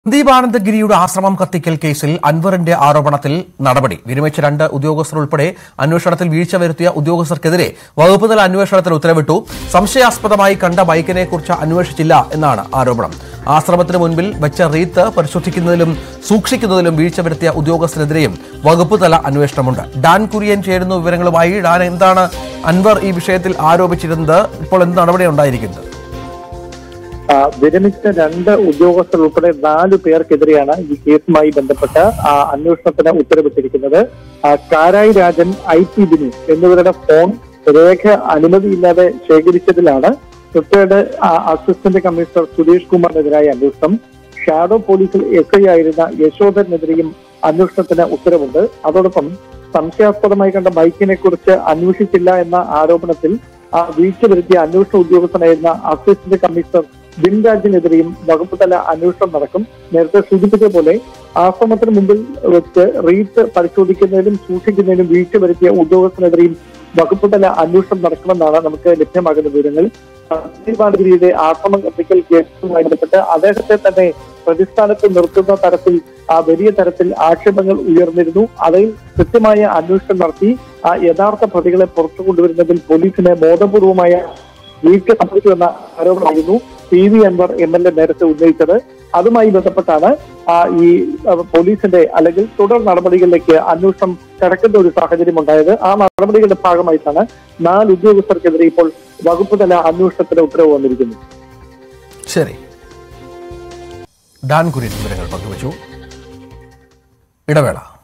സന്ദീപാനന്ദഗിരിയുടെ ആശ്രമം കത്തിക്കൽ കേസിൽ അൻവറിന്റെ ആരോപണത്തിൽ നടപടി വിരമിച്ച രണ്ട് ഉദ്യോഗസ്ഥർ ഉൾപ്പെടെ അന്വേഷണത്തിൽ വീഴ്ച വരുത്തിയ ഉദ്യോഗസ്ഥർക്കെതിരെ വകുപ്പുതല അന്വേഷണത്തിന് ഉത്തരവിട്ടു സംശയാസ്പദമായി കണ്ട ബൈക്കിനെ കുറിച്ച് അന്വേഷിച്ചില്ല എന്നാണ് ആരോപണം ആശ്രമത്തിന് മുൻപിൽ വെച്ച റീത്ത് പരിശോധിക്കുന്നതിലും സൂക്ഷിക്കുന്നതിലും വീഴ്ച വരുത്തിയ ഉദ്യോഗസ്ഥരെതിരെയും വകുപ്പുതല അന്വേഷണമുണ്ട് ഡാൻ കുര്യൻ ചേരുന്ന വിവരങ്ങളുമായി ഡാൻ എന്താണ് അൻവർ ഈ വിഷയത്തിൽ ആരോപിച്ചിരുന്നത് ഇപ്പോൾ എന്ത് നടപടി ഉണ്ടായിരിക്കുന്നത് ആ, വിരമിച്ച രണ്ട് ഉദ്യോഗസ്ഥർ ഉൾപ്പെടെ നാലു പേർക്കെതിരെയാണ് ഈ കേസുമായി ബന്ധപ്പെട്ട് ആ, അന്വേഷണത്തിന് ഉത്തരവിട്ടിരിക്കുന്നത് ആ, കാരായി രാജൻ ഐ പി ബിനു എന്നിവരുടെ ഫോൺ രേഖ അനുമതിയില്ലാതെ ശേഖരിച്ചതിലാണ് റിട്ടയർഡ് അസിസ്റ്റന്റ് കമ്മീഷണർ സുരേഷ് കുമാറിനെതിരായ അന്വേഷണം ഷാഡോ പോലീസിൽ എസ് ഐ ആയിരുന്ന യശോധരനെതിരെയും അന്വേഷണത്തിന് ഉത്തരവുണ്ട് അതോടൊപ്പം സംശയാസ്പദമായി കണ്ട ബൈക്കിനെ കുറിച്ച് അന്വേഷിച്ചില്ല എന്ന ആരോപണത്തിൽ ആ വീഴ്ച വരുത്തിയ അന്വേഷണ ഉദ്യോഗസ്ഥനായിരുന്ന അസിസ്റ്റന്റ് കമ്മീഷണർ ബിൻരാജിനെതിരെയും വകുപ്പ് തല അന്വേഷണം നടക്കും നേരത്തെ സൂചിപ്പിച്ച പോലെ ആശ്രമത്തിന് മുമ്പിൽ വെച്ച് റീത്ത് പരിശോധിക്കുന്നതിലും സൂക്ഷിക്കുന്നതിലും വീഴ്ച വരുത്തിയ ഉദ്യോഗസ്ഥനെതിരെയും വകുപ്പ് തല അന്വേഷണം നടക്കുമെന്നാണ് നമുക്ക് ലഭ്യമാകുന്ന വിവരങ്ങൾ സന്ദീപാനഗിരിയുടെ ആശ്രമം കത്തിക്കൽ കേസുമായി ബന്ധപ്പെട്ട് അദ്ദേഹത്തെ തന്നെ പ്രതിസ്ഥാനത്ത് നിർത്തുന്ന തരത്തിൽ ആ വലിയ തരത്തിൽ ആക്ഷേപങ്ങൾ ഉയർന്നിരുന്നു അതിൽ കൃത്യമായ അന്വേഷണം നടത്തി ആ യഥാർത്ഥ പ്രതികളെ പുറത്തു കൊണ്ടുവരുന്നതിൽ പോലീസിന് ബോധപൂർവമായ വീഴ്ച സംഭവിച്ചുവെന്ന ആരോപണമായിരുന്നു P V Anvar M L A നേരത്തെ ഉന്നയിച്ചത് അതുമായി ബന്ധപ്പെട്ടാണ് ആ ഈ ആ, പോലീസിന്റെ അല്ലെങ്കിൽ തുടർ നടപടികളിലേക്ക് അന്വേഷണം കടക്കുന്ന ഒരു സാഹചര്യം ഉണ്ടായത് ആ നടപടികളുടെ ഭാഗമായിട്ടാണ് നാല് ഉദ്യോഗസ്ഥർക്കെതിരെ ഇപ്പോൾ വകുപ്പ് തല അന്വേഷണത്തിന് ഉത്തരവ് വന്നിരിക്കുന്നത് ശരി ഡാൻ കുര്യൻ വിവരങ്ങൾ പങ്കുവച്ചു ഇടവേള